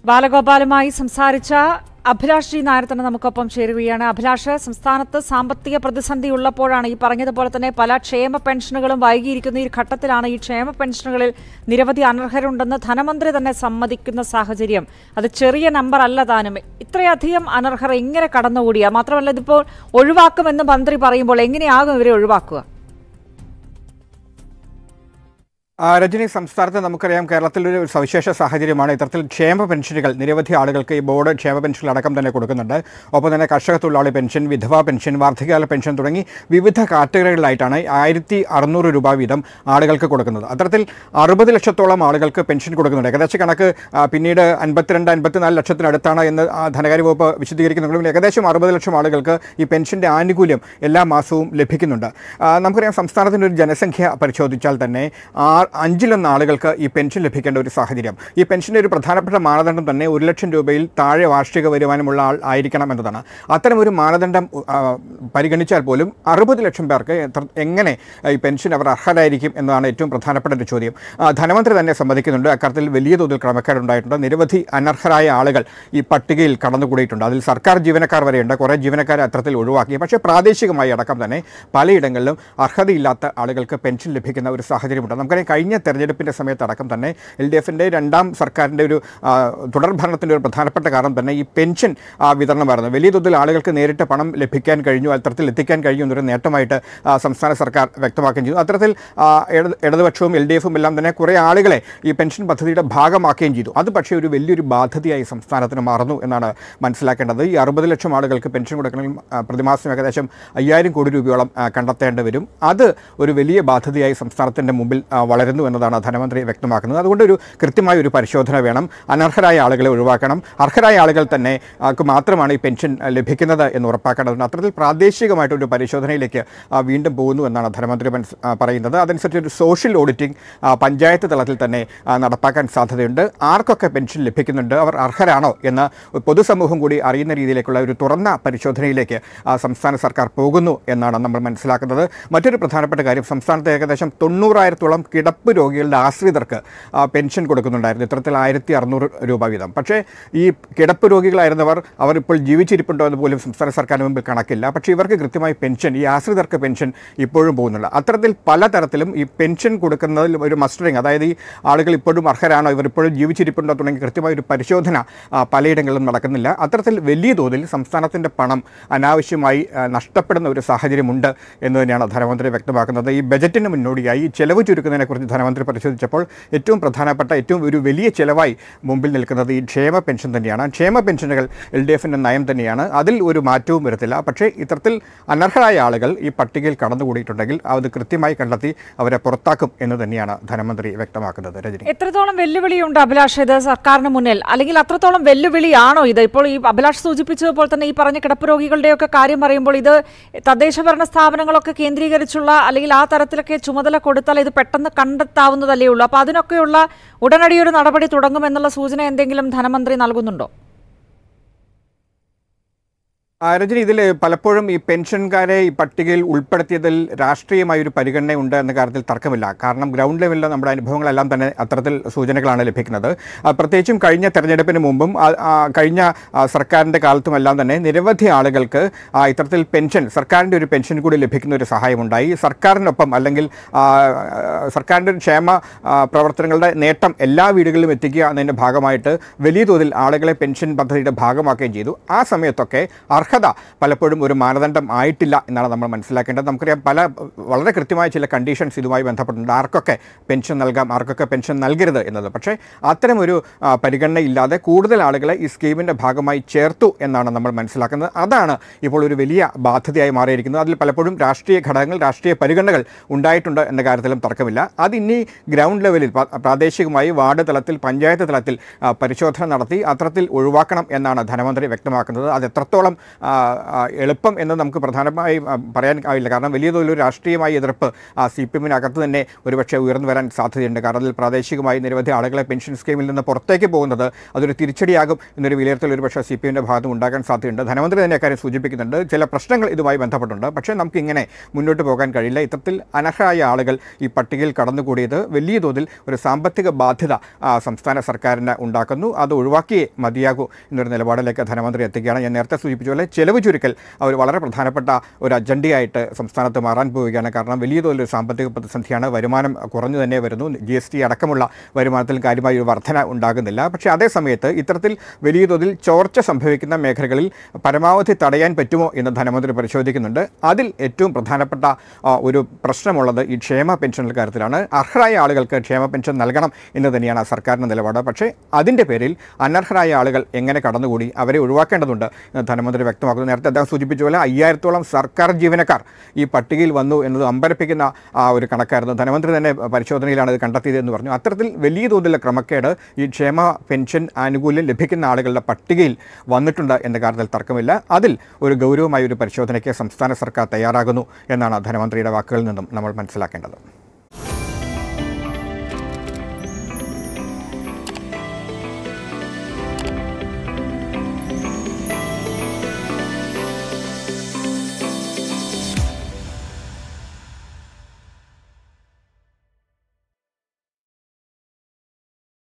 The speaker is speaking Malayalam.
ബാലഗോപാലുമായി സംസാരിച്ച അഭിലാഷ് ജി നായർ തന്നെ നമുക്കൊപ്പം ചേരുകയാണ് അഭിലാഷ് സംസ്ഥാനത്ത് സാമ്പത്തിക പ്രതിസന്ധി ഉള്ളപ്പോഴാണ് ഈ പറഞ്ഞതുപോലെ തന്നെ പല ക്ഷേമ പെൻഷനുകളും വൈകിയിരിക്കുന്ന ഈ ഘട്ടത്തിലാണ് ഈ ക്ഷേമ പെൻഷനുകളിൽ നിരവധി അനർഹരുണ്ടെന്ന് ധനമന്ത്രി തന്നെ സമ്മതിക്കുന്ന സാഹചര്യം അത് ചെറിയ നമ്പർ അല്ല താനും ഇത്രയധികം അനർഹർ എങ്ങനെ കടന്നുകൂടിയ മാത്രമല്ല ഇതിപ്പോൾ ഒഴിവാക്കുമെന്ന് മന്ത്രി പറയുമ്പോൾ എങ്ങനെയാകും ഇവരെ ഒഴിവാക്കുക ആ, രജനി സംസ്ഥാനത്ത് നമുക്കറിയാം കേരളത്തിലൊരു സവിശേഷ സാഹചര്യമാണ് ഇത്തരത്തിൽ ക്ഷേമ പെൻഷനുകൾ നിരവധി ആളുകൾക്ക് ഈ ബോർഡ് ക്ഷേമ പെൻഷനുകൾ അടക്കം തന്നെ കൊടുക്കുന്നുണ്ട് ഒപ്പം തന്നെ കർഷക തൊഴിലാളി പെൻഷൻ വിധവാ പെൻഷൻ വാർദ്ധക്യകാല പെൻഷൻ തുടങ്ങി വിവിധ കാറ്റഗറികളിലായിട്ടാണ് ആയിരത്തി അറുന്നൂറ് രൂപ വീതം ആളുകൾക്ക് കൊടുക്കുന്നത് അത്തരത്തിൽ അറുപത് ലക്ഷത്തോളം ആളുകൾക്ക് പെൻഷൻ കൊടുക്കുന്നുണ്ട് ഏകദേശം കണക്ക് ആ, പിന്നീട് അൻപത്തിരണ്ട് അൻപത്തിനാല് ലക്ഷത്തിനടുത്താണ് എന്ന് ആ, ധനകാര്യ വകുപ്പ് വിശദീകരിക്കുന്നുണ്ടെങ്കിലും ഏകദേശം അറുപത് ലക്ഷം ആളുകൾക്ക് ഈ പെൻഷൻ്റെ ആനുകൂല്യം എല്ലാ മാസവും ലഭിക്കുന്നുണ്ട് ആ, നമുക്കറിയാം സംസ്ഥാനത്തിൻ്റെ ഒരു ജനസംഖ്യ പരിശോധിച്ചാൽ തന്നെ ആ അഞ്ചിലൊന്ന് ആളുകൾക്ക് ഈ പെൻഷൻ ലഭിക്കേണ്ട ഒരു സാഹചര്യം ഈ പെൻഷൻ്റെ ഒരു പ്രധാനപ്പെട്ട മാനദണ്ഡം തന്നെ ഒരു ലക്ഷം രൂപയിൽ താഴെ വാർഷിക വരുമാനമുള്ള ആൾ ആയിരിക്കണം എന്നതാണ് അത്തരം ഒരു മാനദണ്ഡം ആ, പരിഗണിച്ചാൽ പോലും അറുപത് ലക്ഷം പേർക്ക് എത്ര- എങ്ങനെ ഈ പെൻഷൻ അവർ അർഹരായിരിക്കും എന്നതാണ് ഏറ്റവും പ്രധാനപ്പെട്ട ഒരു ചോദ്യം ആ, ധനമന്ത്രി തന്നെ സമ്മതിക്കുന്നുണ്ട് അക്കാര്യത്തിൽ വലിയ തോതിൽ ക്രമക്കേടുണ്ടായിട്ടുണ്ട് നിരവധി അനർഹരായ ആളുകൾ ഈ പട്ടികയിൽ കടന്നുകൂടിയിട്ടുണ്ട് അതിൽ സർക്കാർ ജീവനക്കാർ വരെയുണ്ട് കുറേ ജീവനക്കാരെ അത്തരത്തിൽ ഒഴിവാക്കി പക്ഷേ പ്രാദേശികമായി അടക്കം തന്നെ പലയിടങ്ങളിലും അർഹതയില്ലാത്ത ആളുകൾക്ക് പെൻഷൻ ലഭിക്കുന്ന ഒരു സാഹചര്യമുണ്ട് നമുക്കറിയാം കഴിഞ്ഞ തെരഞ്ഞെടുപ്പിൻ്റെ സമയത്ത് അടക്കം തന്നെ എൽ ഡി എഫിൻ്റെ രണ്ടാം സർക്കാരിൻ്റെ ഒരു ആ, തുടർ ഭരണത്തിൻ്റെ ഒരു പ്രധാനപ്പെട്ട കാരണം തന്നെ ഈ പെൻഷൻ ആ, വിതരണമായിരുന്നു വലിയ തോതിൽ ആളുകൾക്ക് നേരിട്ട് പണം ലഭിക്കാൻ കഴിഞ്ഞു അത്തരത്തിൽ എത്തിക്കാൻ കഴിഞ്ഞു എന്നൊരു നേട്ടമായിട്ട് ആ, സംസ്ഥാന സർക്കാർ വ്യക്തമാക്കുകയും ചെയ്തു അത്തരത്തിൽ ആ, ഇടത് ഇടതുപക്ഷവും എൽ ഡി എഫും എല്ലാം തന്നെ കുറേ ആളുകളെ ഈ പെൻഷൻ പദ്ധതിയുടെ ഭാഗമാക്കുകയും ചെയ്തു അത് പക്ഷേ ഒരു വലിയൊരു ബാധ്യതയായി സംസ്ഥാനത്തിന് മാറുന്നു എന്നാണ് മനസ്സിലാക്കേണ്ടത് ഈ അറുപത് ലക്ഷം ആളുകൾക്ക് പെൻഷൻ കൊടുക്കണമെങ്കിൽ ആ, പ്രതിമാസം ഏകദേശം അയ്യായിരം കോടി രൂപയോളം ആ, കണ്ടെത്തേണ്ടി വരും അത് ഒരു വലിയ ബാധ്യതയായി സംസ്ഥാനത്തിൻ്റെ മുമ്പിൽ ആ, വളരുന്നു എന്നതാണ് ധനമന്ത്രി വ്യക്തമാക്കുന്നത് അതുകൊണ്ട് ഒരു കൃത്യമായ ഒരു പരിശോധന വേണം അനർഹരായ ആളുകളെ ഒഴിവാക്കണം അർഹരായ ആളുകൾ തന്നെ ആൾക്ക് മാത്രമാണ് ഈ പെൻഷൻ ആ, ലഭിക്കുന്നത് എന്ന് ഉറപ്പാക്കേണ്ടതുണ്ട് അത്തരത്തിൽ പ്രാദേശികമായിട്ടൊരു പരിശോധനയിലേക്ക് ആ, വീണ്ടും പോകുന്നു എന്നാണ് ധനമന്ത്രി മനസ്- ആ, പറയുന്നത് അതനുസരിച്ച് ഒരു സോഷ്യൽ ഓഡിറ്റിംഗ് ആ, പഞ്ചായത്ത് തലത്തിൽ തന്നെ ആ, നടപ്പാക്കാൻ സാധ്യതയുണ്ട് ആർക്കൊക്കെ പെൻഷൻ ലഭിക്കുന്നുണ്ട് അവർ അർഹരാണോ എന്ന് പൊതുസമൂഹം കൂടി അറിയുന്ന രീതിയിലേക്കുള്ള ഒരു തുറന്ന പരിശോധനയിലേക്ക് ആ, സംസ്ഥാന സർക്കാർ പോകുന്നു എന്നാണ് നമ്മൾ മനസ്സിലാക്കുന്നത് മറ്റൊരു പ്രധാനപ്പെട്ട കാര്യം സംസ്ഥാനത്ത് ഏകദേശം തൊണ്ണൂറായിരത്തോളം കിടപ്പ് രോഗികളുടെ ആശ്രിതർക്ക് ആ, പെൻഷൻ കൊടുക്കുന്നുണ്ടായിരുന്നു ഇത്തരത്തിൽ ആയിരത്തി അറുന്നൂറ് രൂപ വീതം പക്ഷേ ഈ കിടപ്പ് രോഗികളായിരുന്നവർ അവർ ഇപ്പോൾ ജീവിച്ചിരിപ്പുണ്ടോ എന്ന് പോലും സംസ്ഥാന സർക്കാരിന് മുമ്പിൽ കണക്കില്ല പക്ഷേ ഇവർക്ക് കൃത്യമായി പെൻഷൻ ഈ ആശ്രിതർക്ക് പെൻഷൻ ഇപ്പോഴും പോകുന്നുണ്ട് അത്തരത്തിൽ പലതരത്തിലും ഈ പെൻഷൻ കൊടുക്കുന്നതിൽ ഒരു മസ്റ്ററിങ് അതായത് ഈ ആളുകൾ ഇപ്പോഴും അർഹരാണോ ഇവർ ഇപ്പോഴും ജീവിച്ചിരിപ്പുണ്ടോ തുടങ്ങി കൃത്യമായ ഒരു പരിശോധന ആ, പലയിടങ്ങളിലും നടക്കുന്നില്ല അത്തരത്തിൽ വലിയ തോതിൽ സംസ്ഥാനത്തിൻ്റെ പണം അനാവശ്യമായി ആ, നഷ്ടപ്പെടുന്ന ഒരു സാഹചര്യമുണ്ട് എന്ന് തന്നെയാണ് ധനമന്ത്രി വ്യക്തമാക്കുന്നത് ഈ ബജറ്റിന് മുന്നോടിയായി ഈ ചെലവ് ചുരുക്കുന്നതിനെക്കുറിച്ച് ധനമന്ത്രി പരിശോധിച്ചപ്പോൾ ഏറ്റവും പ്രധാനപ്പെട്ട ഏറ്റവും ഒരു വലിയ ചെലവായി മുമ്പിൽ നിൽക്കുന്നത് ഈ ക്ഷേമ പെൻഷൻ തന്നെയാണ് ക്ഷേമ പെൻഷനുകൾ എൽ ഡി എഫിൻ്റെ നയം തന്നെയാണ് അതിൽ ഒരു മാറ്റവും വരത്തില്ല പക്ഷേ ഇത്തരത്തിൽ അനർഹരായ ആളുകൾ ഈ പട്ടികയിൽ കടന്നുകൂടിയിട്ടുണ്ടെങ്കിൽ അത് കൃത്യമായി കണ്ടെത്തി അവരെ പുറത്താക്കും എന്ന് തന്നെയാണ് ധനമന്ത്രി വ്യക്തമാക്കുന്നത് രജനി എത്രത്തോളം വെല്ലുവിളിയുണ്ട് അഭിലാഷ് ഇത് സർക്കാരിന് മുന്നിൽ അല്ലെങ്കിൽ അത്രത്തോളം വെല്ലുവിളിയാണോ ഇത് ഇപ്പോൾ ഈ അഭിലാഷ് സൂചിപ്പിച്ചതുപോലെ തന്നെ ഈ പറഞ്ഞ കിടപ്പ് രോഗികളുടെയൊക്കെ കാര്യം പറയുമ്പോൾ ഇത് തദ്ദേശ ഭരണ സ്ഥാപനങ്ങളൊക്കെ കേന്ദ്രീകരിച്ചുള്ള അല്ലെങ്കിൽ ആ തരത്തിലൊക്കെ ചുമതല കൊടുത്താൽ ഇത് പെട്ടെന്ന് കണ്ടെത്താവുന്നതല്ലേ ഉള്ളൂ അപ്പോൾ അതിനൊക്കെയുള്ള ഉടനടി ഒരു നടപടി തുടങ്ങുമെന്നുള്ള സൂചന എന്തെങ്കിലും ധനമന്ത്രി നൽകുന്നുണ്ടോ ആ, രജനി ഇതിൽ പലപ്പോഴും ഈ പെൻഷൻകാരെ ഈ പട്ടികയിൽ ഉൾപ്പെടുത്തിയതിൽ രാഷ്ട്രീയമായ ഒരു പരിഗണനയുണ്ട് എന്ന കാര്യത്തിൽ തർക്കമില്ല കാരണം ഗ്രൗണ്ട് ലെവലിൽ നമ്മുടെ അനുഭവങ്ങളെല്ലാം തന്നെ അത്തരത്തിൽ സൂചനകളാണ് ലഭിക്കുന്നത് ആ, പ്രത്യേകിച്ചും കഴിഞ്ഞ തെരഞ്ഞെടുപ്പിന് മുമ്പും ആ, ആ, കഴിഞ്ഞ ആ, സർക്കാരിൻ്റെ കാലത്തുമെല്ലാം തന്നെ നിരവധി ആളുകൾക്ക് ആ, ഇത്തരത്തിൽ പെൻഷൻ സർക്കാരിൻ്റെ ഒരു പെൻഷൻ കൂടി ലഭിക്കുന്ന ഒരു സഹായമുണ്ടായി സർക്കാരിനൊപ്പം അല്ലെങ്കിൽ ആ, സർക്കാരിൻ്റെ ഒരു ക്ഷേമ ആ, പ്രവർത്തനങ്ങളുടെ നേട്ടം എല്ലാ വീടുകളിലും എത്തിക്കുക എന്നതിൻ്റെ ഭാഗമായിട്ട് വലിയ തോതിൽ ആളുകളെ പെൻഷൻ പദ്ധതിയുടെ ഭാഗമാക്കുകയും ചെയ്തു ആ സമയത്തൊക്കെ അർഹത പലപ്പോഴും ഒരു മാനദണ്ഡം ആയിട്ടില്ല എന്നാണ് നമ്മൾ മനസ്സിലാക്കേണ്ടത് നമുക്കറിയാം പല വളരെ കൃത്യമായ ചില കണ്ടീഷൻസ് ഇതുമായി ബന്ധപ്പെട്ടിട്ടുണ്ട് ആർക്കൊക്കെ പെൻഷൻ നൽകാം ആർക്കൊക്കെ പെൻഷൻ നൽകരുത് എന്നത് പക്ഷേ അത്തരം ഒരു ആ, പരിഗണനയില്ലാതെ കൂടുതൽ ആളുകളെ ഈ സ്കീമിൻ്റെ ഭാഗമായി ചേർത്തു എന്നാണ് നമ്മൾ മനസ്സിലാക്കുന്നത് അതാണ് ഇപ്പോൾ ഒരു വലിയ ബാധ്യതയായി മാറിയിരിക്കുന്നത് അതിൽ പലപ്പോഴും രാഷ്ട്രീയ ഘടകങ്ങൾ രാഷ്ട്രീയ പരിഗണനകൾ ഉണ്ടായിട്ടുണ്ട് എന്ന കാര്യത്തിലും തർക്കമില്ല അതിനി ഗ്രൗണ്ട് ലെവലിൽ പ- പ്രാദേശികമായി വാർഡ് തലത്തിൽ പഞ്ചായത്ത് തലത്തിൽ ആ, പരിശോധന നടത്തി അത്തരത്തിൽ ഒഴിവാക്കണം എന്നാണ് ധനമന്ത്രി വ്യക്തമാക്കുന്നത് അത് എത്രത്തോളം ആ, ആ, എളുപ്പം എന്ന് നമുക്ക് പ്രധാനമായും ആ, പറയാൻ ആവില്ല കാരണം വലിയ തോതിലൊരു രാഷ്ട്രീയമായ എതിർപ്പ് സി പി എമ്മിനകത്ത് തന്നെ ഒരുപക്ഷെ ഉയർന്നു വരാൻ സാധ്യതയുണ്ട് കാരണം അതിൽ പ്രാദേശികമായി നിരവധി ആളുകളെ പെൻഷൻ സ്കീമിൽ നിന്ന് പുറത്തേക്ക് പോകുന്നത് അതൊരു തിരിച്ചടിയാകും എന്നൊരു വിലയിരുത്തൽ ഒരുപക്ഷെ സി പി എമ്മിൻ്റെ ഭാഗത്തും ഉണ്ടാകാൻ സാധ്യതയുണ്ട് ധനമന്ത്രി തന്നെ അക്കാര്യം സൂചിപ്പിക്കുന്നുണ്ട് ചില പ്രശ്നങ്ങൾ ഇതുമായി ബന്ധപ്പെട്ടുണ്ട് പക്ഷേ നമുക്ക് ഇങ്ങനെ മുന്നോട്ട് പോകാൻ കഴിയില്ല ഇത്തരത്തിൽ അനർഹരായ ആളുകൾ ഈ പട്ടികയിൽ കടന്നുകൂടിയത് വലിയ തോതിൽ ഒരു സാമ്പത്തിക ബാധ്യത ആ, സംസ്ഥാന സർക്കാരിന് ഉണ്ടാക്കുന്നു അത് ഒഴിവാക്കിയേ മതിയാകൂ എന്നൊരു നിലപാടിലേക്ക് ധനമന്ത്രി എത്തുകയാണ് ഞാൻ നേരത്തെ സൂചിപ്പിച്ച പോലെ ചെലവ് ചുരുക്കൽ ഒരു വളരെ പ്രധാനപ്പെട്ട ഒരു അജണ്ടയായിട്ട് സംസ്ഥാനത്ത് മാറാൻ പോവുകയാണ് കാരണം വലിയ തോതിലൊരു സാമ്പത്തിക പ്രതിസന്ധിയാണ് വരുമാനം കുറഞ്ഞു തന്നെ വരുന്നു ജി എസ് ടി അടക്കമുള്ള വരുമാനത്തിൽ കാര്യമായ ഒരു വർധന ഉണ്ടാകുന്നില്ല പക്ഷേ അതേ സമയത്ത് ഇത്തരത്തിൽ വലിയ തോതിൽ ചോർച്ച സംഭവിക്കുന്ന മേഖലകളിൽ പരമാവധി തടയാൻ പറ്റുമോ എന്ന് ധനമന്ത്രി പരിശോധിക്കുന്നുണ്ട് അതിൽ ഏറ്റവും പ്രധാനപ്പെട്ട ആ, ഒരു പ്രശ്നമുള്ളത് ഈ ക്ഷേമ പെൻഷനുകളുടെ കാര്യത്തിലാണ് അർഹരായ ആളുകൾക്ക് ക്ഷേമ പെൻഷൻ നൽകണം എന്ന് തന്നെയാണ് സർക്കാരിൻ്റെ നിലപാട് പക്ഷേ അതിൻ്റെ പേരിൽ അനർഹരായ ആളുകൾ എങ്ങനെ കടന്നുകൂടി അവരെ ഒഴിവാക്കേണ്ടതുണ്ട് എന്ന് ധനമന്ത്രി വ്യക്തമാക്കുന്നു നേരത്തെ അദ്ദേഹം സൂചിപ്പിച്ച പോലെ അയ്യായിരത്തോളം സർക്കാർ ജീവനക്കാർ ഈ പട്ടികയിൽ വന്നു എന്നത് അമ്പരപ്പിക്കുന്ന ആ ഒരു കണക്കായിരുന്നു ധനമന്ത്രി തന്നെ പരിശോധനയിലാണ് ഇത് കണ്ടെത്തിയത് എന്ന് പറഞ്ഞു അത്തരത്തിൽ വലിയ തോതിലുള്ള ക്രമക്കേട് ഈ ക്ഷേമ പെൻഷൻ ആനുകൂല്യം ലഭിക്കുന്ന ആളുകളുടെ പട്ടികയിൽ വന്നിട്ടുണ്ട് എന്ന കാര്യത്തിൽ തർക്കമില്ല അതിൽ ഒരു ഗൗരവമായ ഒരു പരിശോധനയ്ക്ക് സംസ്ഥാന സർക്കാർ തയ്യാറാകുന്നു എന്നാണ് ധനമന്ത്രിയുടെ വാക്കുകളിൽ നിന്നും നമ്മൾ മനസ്സിലാക്കേണ്ടത്